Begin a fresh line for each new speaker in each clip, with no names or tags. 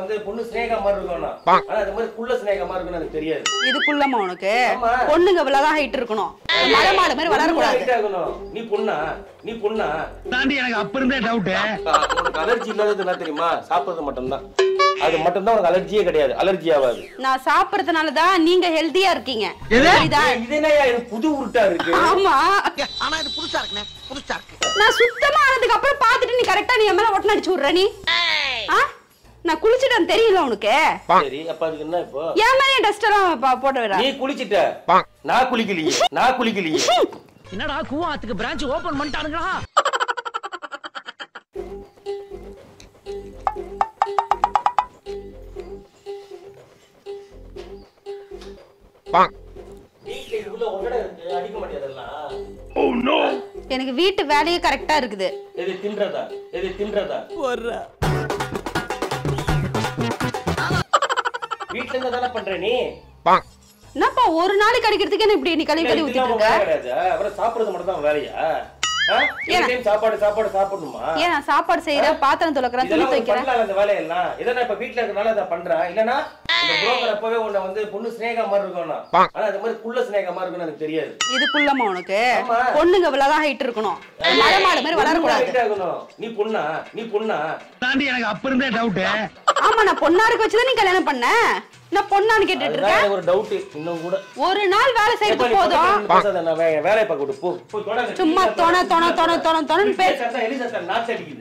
வந்து பொண்ணு சினேகா மாதிரி இருக்கணும் ஆனா அது மாதிரி குள்ள சினேகா மாதிரி இருக்கும்னு எனக்கு தெரியாது
இதுக்குள்ளமா உனக்கு
ஆமா.
பொண்ணுங்க இவ்வளவுதான் ஹைட் இருக்கணும் மலை மாடு மாதிரி வளரக்கூடாது
height ஆகணும். நீ பொண்ணா நீ பொண்ணா
தாண்டி எனக்கு அப்ப இருந்தே டவுட்
அஹ் உனக்கு அலர்ஜி இல்லாதது என்ன தெரியுமா சாப்பிடுறது மட்டும்தான் அது மட்டும்தான் உனக்கு அலர்ஜியே கிடையாது அலர்ஜி ஆகாது
நான் சாப்பிடறதுனால தான் நீங்க ஹெல்தியா இருக்கீங்க புரியுதா?
ஏய், இது என்னய்யா இது புது உருட்டா இருக்கு
ஆமா
ஆனா இது புதுசா இருக்குண்ணே புதுசா இருக்கு
நான் சுத்தமா ஆனதுக்கு அப்புறம் பாத்துட்டு நீ கரெக்டா நீ என் மேல ஒட்டன அடிச்சு விடுற நீ ஆ? நான் குளிச்சிட்டேன் தெரியல உனக்கு
சரி அப்ப அதுக்கு என்ன இப்போ
என் மேலே டஸ்ட் எல்லாம் பா- போட்டு விட
நீ குளிச்சிட்ட நான் குளிக்கலையே நான் குளிக்கலையே
என்னடா கூவாத்துக்கு பிரான்ச் ஓபன் பண்ணிட்டானுங்களா
வீட்டுல இவ்வளவு ஒட்டடை இருக்கு அடிக்க மாட்டேதெல்லாம்
எனக்கு வீட்டு வேலையே கரெக்டா இருக்குது
எது தின்றதா எது தின்றதா வீட்டுல இருந்து தானே பண்ற நீ
என்னப்பா ஒரு நாளைக்கு அடிக்கிறதுக்கு என்ன இப்படி நீ கழுவி கழுவி
இதுதான்
ஊத்திட்டு
உன்
இருக்க
வேலை கிடையாது அப்புறம் சாப்பிடுறது மட்டும் தான் வேலையா ஆ?
ஏன்னா-
anytime சாப்பாடு சாப்பாடு சாப்பிடணுமா
ஏன் நான் சாப்பாடு செய்யறேன் பாத்திரம் துலக்கிறேன் துணி
இதெல்லாம் உனக்கு
துவைக்கிறேன்
பண்ணலாம் இந்த வேலையெல்லாம் இதெல்லாம் இப்ப வீட்டுல இருக்கனால அதை பண்றேன் இல்லனா இந்த புரோக்கர் அப்பவே உன்னை வந்து பொண்ணு சினேகா மாதிரி இருக்கணும் ஆனா அது மாதிரி குள்ள சினேகா மாதிரி இருக்கும்னு எனக்கு தெரியாது
இதுக்குள்ளமா உனக்கு
ஆமா.
பொண்ணுங்க இவ்வளவுதான் ஹைட் இருக்கணும் மலை மாடு மாதிரி வளரக்கூடாது
height ஆகணும். நீ பொண்ணா நீ பொண்ணா
தாண்டி எனக்கு அப்ப இருந்தே டவுட்
ஆமா நான் பொண்ணா இருக்க வச்சுதான் நீ கல்யாணம் பண்ண நான் பொண்ணான்னு கேட்டுட்டு
அதுதான்
இருக்கேன்
எனக்கு ஒரு டவுட் இன்னும் கூட
ஒரு நாள் வேலை
எப்ப
செய்யறது
நீ
போதும்
பக்கத்துல இருந்து பேசாத, நான் வே- வேலையை பார்க்க விடு. போ போய் தொடங்க.
சும்மா தொண தொண தொண தொண தொணன்னு
இப்படி
பேச
பேசாத, எலி சத்தம் நாத்து அடிக்குது.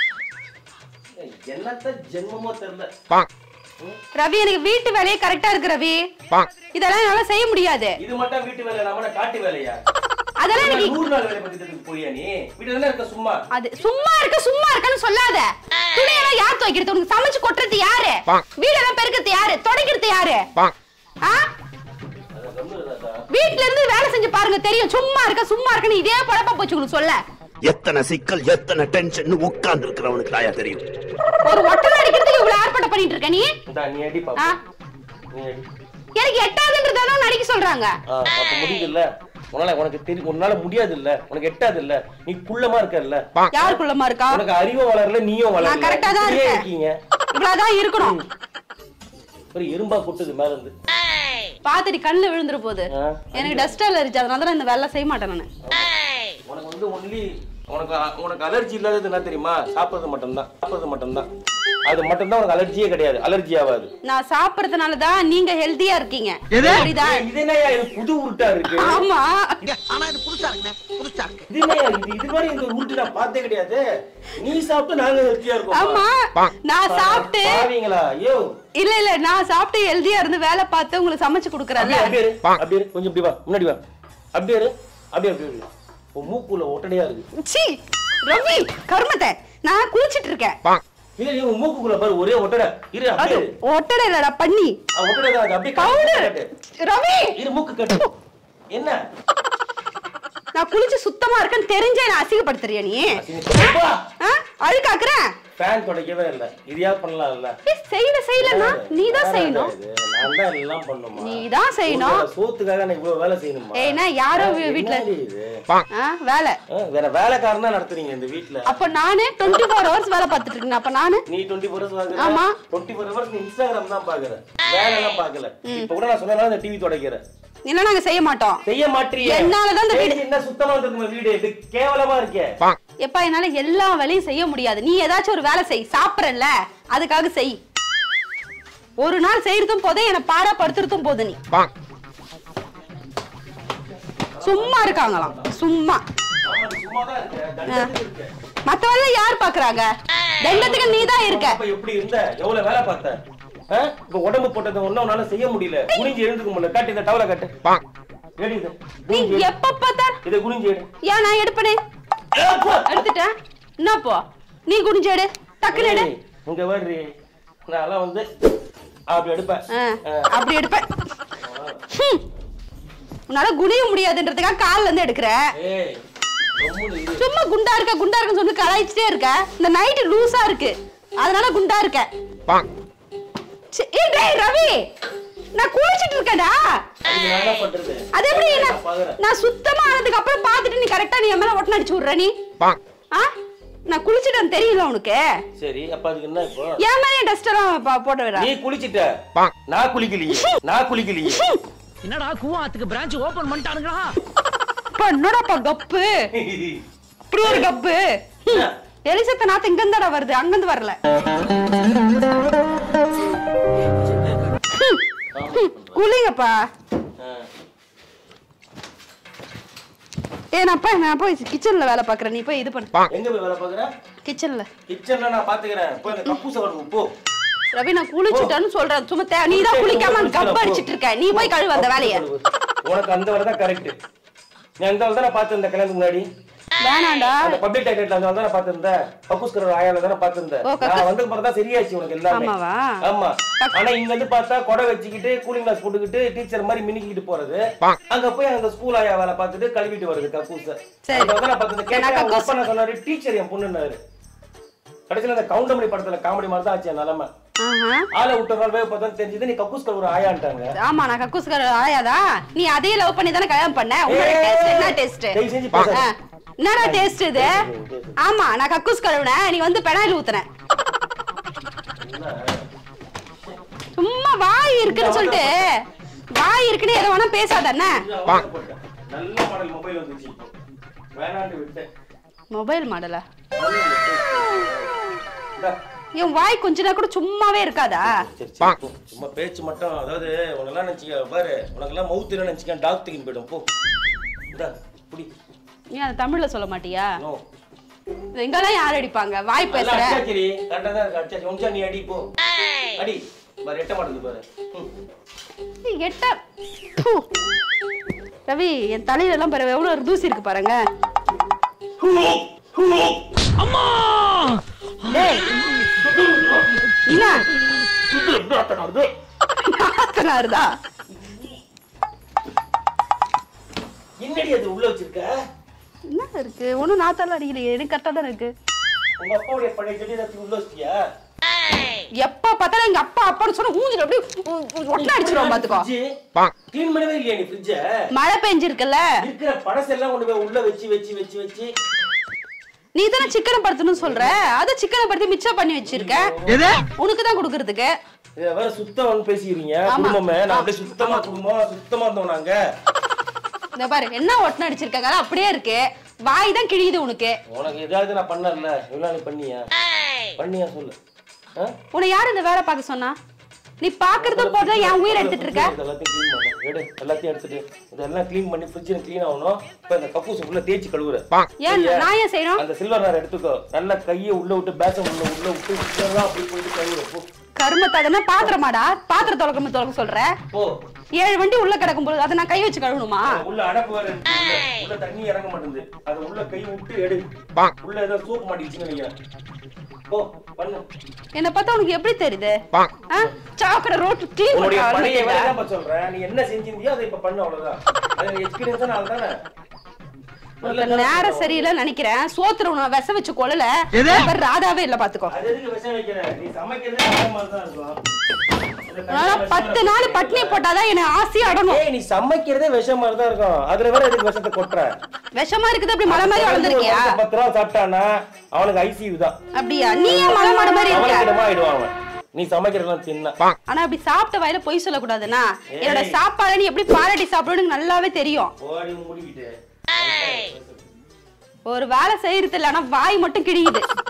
ஏய், என்னத்த ஜென்மமோ தெரியல
ரவி எனக்கு வீட்டு வேலையே கரெக்டா இருக்கு ரவி இதெல்லாம் என்னால செய்ய முடியாது
இது மட்டும் வீட்டு வேலை இல்லாம நான் காட்டு வேலையா
அதெல்லாம்
நான்
எனக்கு
நூறு நாள் வேலை பார்த்துட்டு போறியா நீ வீட்டுல தானே இருக்க சும்மா
அது சும்மா இருக்க சும்மா இருக்கன்னு சொல்லாத துணியெல்லாம் யார் துவைக்கிறது உனக்கு சமைச்சு கொட்டுறது யாரு வீடெல்லாம் பெருக்கிறது யாரு துடைக்கிறது யாரு ஆ?
அதை கம்முனு தாத்தா.
வீட்ல இருந்து வேலை செஞ்சு பாருங்க தெரியும் சும்மா இருக்க சும்மா இருக்கன்னு இதே பழப்பா போச்சு உங்களுக்கு சொல்ல
எத்தனை சிக்கல் எத்தனை டென்ஷன் உட்கார்ந்து இருக்கிறவனுக்கு தாயா தெரியும்
ஒரு ஒட்டல் அடிக்கிறதுக்கு இவ்வளவு ஆர்ப்பாட்டம் பண்ணிட்டு இருக்க நீ
இந்தா, நீ அடி
ஆ?
பாப்பா நீ அடி
எனக்கு எட்டாவதுன்றதாலும் நடிக்க சொல்றாங்க
ஆ, அப்ப முடியுது இல்ல உன்னால உனக்கு தெரியும் உன்னால முடியாது இல்ல உனக்கு எட்டாது இல்ல நீ குள்ளமா இருக்க இல்ல
யாருக்குள்ளமா இருக்கா
உனக்கு அறிவும் வளரல நீயும் வளரல
நான் கரெக்டா தான்
இப்படியே
இருக்கேன்
இருக்கீங்க
இவ்வளவுதான் இருக்கணும்
ஒரு எறும்பா கொட்டுது மேல இருந்து
பாத்துட்டு கண்ணுல விழுந்துற போகுது
ஆ.
எனக்கு டஸ்ட் அலர்ஜி அதனால தான் இந்த வேலை செய்ய மாட்டேன் நானு
உனக்கு வந்து ஒன்லி உனக்கு உனக்கு அலர்ஜி இல்லாதது என்ன தெரியுமா சாப்பிடுறது மட்டும்தான் சாப்பிடுறது மட்டும்தான் அது மட்டும்தான் உனக்கு அலர்ஜியே கிடையாது அலர்ஜி ஆகாது
நான் சாப்பிடறதுனால தான் நீங்க ஹெல்தியா இருக்கீங்க புரியுதா
ஏய், இது என்னய்யா இது புது உருட்டா இருக்கு
ஆமா
ஆனா இது புதுசா இருக்குண்ணே புதுசா இருக்கு
இது என்னய்யா இது இது மாதிரி இந்த உருட்டு நான் பார்த்தே கிடையாது நீ சாப்பிட்டு நாங்க ஹெல்த்தியா இருக்கோம்
ஆமா நான் சாப்பிட்டு
பாவீங்களா ஐயோ
இல்ல இல்ல நான் சாப்பிட்டு ஹெல்தியா இருந்து வேலை பார்த்து உங்களுக்கு சமைச்சு கொடுக்குறேன்ல
அப்படியே அப்படியே இரு. அப்படியே இரு. கொஞ்சம் இப்படி வா முன்னாடி வா அப்படியே இரு. அப்படியே அப்படியே இரு. உன் மூக்குல ஒட்டடையா இருக்கு
சீ ரவி கருமத்தை நான் குளிச்சிட்டு இருக்கேன்
இல்ல நீ உன் மூக்குக்குள்ள பாரு ஒரே ஒட்டடை இரு
அது
அப்படியே இரு.
ஒட்டடை இல்லடா பண்ணி
ஆ, ஒட்டடை தான் அது அப்படியே
பவுடர்
கட்டு.
ரவி
இரு மூக்கு கட்டு என்ன
நான் குளிச்சு சுத்தமா இருக்கேன்னு தெரிஞ்சே நான் அசிங்கப்படுத்துறியா நீ
அப்பா,
ஆ? அழுக்காக்குறேன்
ஃபேன் துடைக்கவே இல்ல இதையா பண்ணலாம் இல்ல
ஏய், செய்யல செய்யலன்னா நீ தான் செய்யணும்
நான் தான் எல்லாம் பண்ணுமா
நீ தான் செய்யணும்
உன்னோட சோத்துக்காக நான் இவ்வளவு வேலை செய்யணுமா
ஏய்னா யாரோ வீ- வீட்ல
என்னடி இது?
ஆ, வேலை
ஆ, வேற வேலைக்காரனா நடத்துறீங்க இந்த வீட்ல
அப்ப நானே டுவெண்ட்டி ஃபோர் ஹவர்ஸ் வேலை பார்த்துட்டு இருக்கேன் அப்ப நானு
நீ டுவெண்ட்டி ஃபோர் ஹவர்ஸ்
ஆமா.
டுவெண்ட்டி ஃபோர் ஹவர்ஸ் நீ இன்ஸ்டாகிராம் தான் பாக்குற வேலை எல்லாம் பாக்கல இப்ப கூட நான் சொன்னா இந்த டிவி துடைக்கிறேன்
இல்ல நாங்க செய்ய மாட்டோம்
செய்ய மாட்டீங்க
என்னாலதான் இந்த வீடு-
என்ன சுத்தமா இருக்குமா வீடு இது கேவலமா இருக்கே
எப்பா என்னால எல்லா வேலையும் செய்ய முடியாது நீ ஏதாச்சும் ஒரு வேலை செய் சாப்பிடறல்ல அதுக்காக செய் ஒரு நாள் செய்யறதும் போதே என்ன பாடா படுத்துறதும் போது நீ சும்மா இருக்காங்களாம் சும்மா
ஆமா, நீ சும்மாதான் இருக்க தண்டத்துக்கு இருக்க
மத்தவங்க யார் பாக்குறாங்க தண்டத்துக்கு நீ தான் இருக்க
அப்ப எப்படி இருந்த எவ்வளவு வேலை பார்த்த ஆ? இப்ப உடம்பு போட்டதை ஒன்னும் உன்னால செய்ய முடியல குனிஞ்சு எழுந்துக்க முடியல காட்டு இந்த டவலை காட்டு எடு இது
நீ
குனிஞ்சு எடு.
எப்ப பார்த்தா
இதை குனிஞ்சு எடு
ஏன் நான் எடுப்பனே
ஏப்பா!
எடுத்துட்டேன் என்னப்போ நீ குனிஞ்சு எடு டக்குனு எடு
ஏய், இங்க வர்றி நான் வந்து அப்படி எடுப்பேன்
ஆ,
ஆ.
அப்படி எடுப்பேன் ஹம். உன்னால குனிய முடியாதுன்றதுக்காக கால்ல இருந்து எடுக்கிற
ஏய் கம்முனு இரு.
சும்மா குண்டா இருக்க குண்டா இருக்குன்னு சொல்லி கலாய்ச்சிட்டே இருக்க இந்த நைட்டு லூசா இருக்கு அதனால குண்டா இருக்க சி, ஏய் டேய் ரவி நான் குளிச்சிட்டு இருக்கேன்டா
அதுக்கு நான் என்ன பண்றது
அது எப்படி
நான்
நான்
பாக்குறேன்
நான் சுத்தமா ஆனதுக்கு அப்புறம் பார்த்துட்டு நீ கரெக்டா நீ என் மேல ஒட்டன அடிச்சு விடுற நீ ஆ நான் குளிச்சிட்டேன் தெரியல உனக்கு
சரி அப்ப அதுக்கு என்ன இப்போ
ஏன் மேலே டஸ்ட் எல்லாம் ப- போட்டு விடுற
நீ குளிச்சிட்ட நான் குளிக்கலையே நான் குளிக்கலையே
என்னடா கூவாத்துக்கு பிரான்ச் ஓபன் பண்ணிட்டானுங்களா
இப்ப என்னடாப்பா கப்பு இப்படி ஒரு கப்பு எலிசத்த நாத்து இங்க இருந்தாடா வருது அங்கிருந்து வரல குளிங்கப்பா ஏ நான் போய் நான் போய் கிச்சன்ல வேலை பாக்குறேன் நீ போய் இது பண்ணு
எங்க போய் வேலை பாக்குற
கிச்சன்ல
கிச்சன்ல நான் பாத்துக்கிறேன் போய் அந்த கக்கூச வருது போ
ரவி நான் குளிச்சுட்டேன்னு சொல்றேன் சும்மா தே- நீ தான் குளிக்காம கப் அடிச்சிட்டு இருக்க நீ போய் கழுவு அந்த வேலைய
உனக்கு அந்த வேலை தான் கரெக்ட் நீ அந்த வேலை தானே பார்த்து இந்த கல்யாணத்துக்கு முன்னாடி
வேணாண்டா
அந்த பப்ளிக் டாய்லெட்ல அந்த வேலை தானே பார்த்திருந்தேன் கக்கூஸ்கர் ஆயால தானே பார்த்திருந்தேன்
ஓ, கக்கூஸ்-
நான் வந்ததுக்கு பிறகு தான் சரியாச்சு உனக்கு எல்லாமே
ஆமாவா?
ஆமா ஆனா இங்க வந்து பார்த்தா கொடை வச்சுக்கிட்டு கூலிங் கிளாஸ் போட்டுக்கிட்டு டீச்சர் மாதிரி மினிக்கிட்டு போறது அங்க போய் அந்த ஸ்கூல் ஆயா வேலை பார்த்துட்டு கழுவிட்டு வருது கக்கூச
சரி.
அந்த வேலை பார்த்துட்டு
நான்
கேட்டேன் அவங்க
கக்கூஸ்-
அப்பா நான் சொன்னாரு டீச்சர் என் பொண்ணுன்னாரு கடைசியில அந்த கவுண்டமணி படத்துல காமெடி மாதிரி தான் ஆச்சு என் நிலைமை
ஆஹா.
ஆளை விட்ட நாள் வேக பார்த்தா தெரிஞ்சது நீ கக்கூஸ்கர் ஒரு ஆயான்ட்டாங்க
ஆமா நான் கக்கூஸ்கர் ஆயாதா நீ அதே லவ் பண்ணி தானே கல்யாணம் பண்ண உங்களோட டேஸ்ட் என்ன டேஸ்ட்
தயவு செஞ்சு பேசாத.
என்னடா டேஸ்ட் இது ஆமா நான் கக்கூஸ் கழுவுனேன் நீ வந்து பெனாயில் ஊத்துன சும்மா வாய் இருக்குன்னு சொல்லிட்டு வாய் இருக்குன்னு எதை வேணா பேசாத என்ன
நல்ல மாடல் மொபைல் வந்துச்சு இப்போ. வேணான்ட்டு விட்டேன்
மொபைல் மாடலா
இந்தா.
என் வாய் கொஞ்ச நேரம் கூட சும்மாவே இருக்காதா
சரி, சரி, போ. சும்மா பேச்சு மட்டும் அதாவது உனக்கெல்லாம் நினைச்சுக்க பாரு உனக்கெல்லாம் மவுத் இல்லைன்னு நினைச்சுக்க டாக் தூக்கின்னு போயிடும் போ இந்தா புடி
நீ அதை தமிழ்ல சொல்ல மாட்டியா
நோ
எங்கெல்லாம் யார் அடிப்பாங்க வாய் பேசுற
அடிச்சாச்சிரி கரெக்டாக தான் இருக்கு அடிச்சாச்சு உன்ச்சா நீ அடி போ அடி பாரு எட்ட மாட்டேங்குது பாரு ம்.
ஏய், எட்ட ப்பு. ரவி என் தலையில எல்லாம் பாரு எவ்வளவு தூசி இருக்கு பாருங்க
அம்மா
டேய் என்ன
சுத்து எப்படி அத்தனை வருது?
நாத்தனாருதா
என்னடி அது உள்ள வச்சிருக்க
என்ன இருக்கு ஒண்ணும் நாத்தாலாம் அடிக்கலையே எனக்கு கரெக்டா தான் இருக்கு
உங்க அப்பாவுடைய பழைய செடி ஏதாச்சும் உள்ள வச்சிட்டியா
எப்ப பார்த்தாலும் எங்க அப்பா அப்பான்னு சொன்னா ஊஞ்சில அப்படியே ஒட்டை அடிச்சிருவோம் பாத்துக்கோ
க்ளீன் பண்ணவே இல்லையா நீ ஃப்ரிட்ஜ
மழை பெஞ்சிருக்குல்ல
இருக்கிற பழசெல்லாம் கொண்டு போய் உள்ள வச்சு வச்சு வச்சு வச்சு
நீ தானே சிக்கனை படுத்தணும்னு சொல்ற அதை சிக்கனை படுத்தி மிச்சம் பண்ணி வச்சிருக்க
எது
உனக்கு தான் கொடுக்கறதுக்கு
இதை வேற சுத்தம் பேசிக்கிறீங்க
ஆமா.
குடும்பமே நான் அப்படியே சுத்தமா குடும்பம் சுத்தமா இருந்தோம் நாங்க
இந்த பாரு என்ன ஒட்டனை அடிச்சிருக்காங்க அது அப்படியே இருக்கு வாய் தான் கிழியுது உனக்கு
உனக்கு ஏதாவது நான் பண்ணல இவ்வளவு நீ பண்ணியா பண்ணியா சொல்லு ஆ?
உன்னை யார் இந்த வேலை பார்க்க சொன்னா நீ பாக்குறதும் போது என் உயிர் எடுத்துட்டு இருக்க
இது எல்லாத்தையும் க்ளீன் பண்ணு எடு எல்லாத்தையும் எடுத்துட்டு இதெல்லாம் க்ளீன் பண்ணி ஃப்ரிட்ஜில் க்ளீன் ஆகணும் இப்போ இந்த கக்கூஸ் உள்ள தேய்ச்சி கழுவுற
ஏன்
சரியா?
நான் ஏன் செய்யணும்
அந்த சில்வர் நார் எடுத்துக்கோ நல்லா கையை உள்ள விட்டு பேசம் உள்ள உள்ள விட்டு இதெல்லாம் அப்படி போயிட்டு கழுவுற போ
கருமத்தாதுன்னா பாத்திரமாடா பாத்திரம் தொலைக்க தொலைக்க சொல்ற
போ
ஏழு வண்டி உள்ள கிடக்கும் போது அதை நான் கை வச்சு கழுவணுமா
உள்ள அடப்பு வேற இருக்கு உள்ள. உள்ள தண்ணி இறங்க மாட்டேங்குது அதை உள்ள கை விட்டு எடு உள்ள ஏதோ சோப்பு மாட்டிக்கிச்சுன்னு நினைக்கிறேன் போ பண்ணு
என்ன பார்த்தா உனக்கு எப்படி தெரியுது ஆ? சாக்கடை ரோட்டு கிளீன்
உன்னுடைய பழைய வேலை
பண்ண
தான் இப்ப சொல்றேன் நீ என்ன செஞ்சிருந்தியோ அதை இப்ப பண்ணு அவ்வளவுதான் அது எக்ஸ்பீரியன்ஸ் தான் தானே
உனக்கு நேரம் சரியில்லை நினைக்கிறேன் சோத்துல உன விச வச்சு கொள்ளல அப்புறம் ராதாவே இல்ல பாத்துக்கோ
அது எதுக்கு விஷம் வைக்கிற நீ சமைக்கிறதே அதே மாதிரி தான் இருக்கும் இந்த
அதனால
கல்யாண
பத்து
விஷம்
நாள் பட்னி போட்டாதான் என்ன ஆசையா அடணும்
ஏய் நீ சமைக்கிறதே விஷம் மாதிரி தான் இருக்கும் அதுல வேற எதுக்கு விஷத்தை கொட்டுற
விஷமா இருக்குது அப்படி மலை மாதிரி வளர்ந்துருக்கியா
ஒரு பத்து ரூபா சாப்பிட்டானா அவனுக்கு ஐசியூ தான்
அப்படியா நீ ஏன் மலை மாடு மாதிரி இருக்க
அவனுக்கு ஆயிடுவான் அவன் நீ சமைக்கிறதெல்லாம் தின்னா
ஆனா அப்படி சாப்பிட்ட வாயில பொய் சொல்லக்கூடாதுன்னா என்னோட சாப்பாடு நீ எப்படி பாராட்டி சாப்பிடுன்னு நல்லாவே தெரியும்
ஓடி முடிக்கிட்டு
ஒரு வேலை செய்யறது இல்ல ஆனா வாய் மட்டும் கிழியுது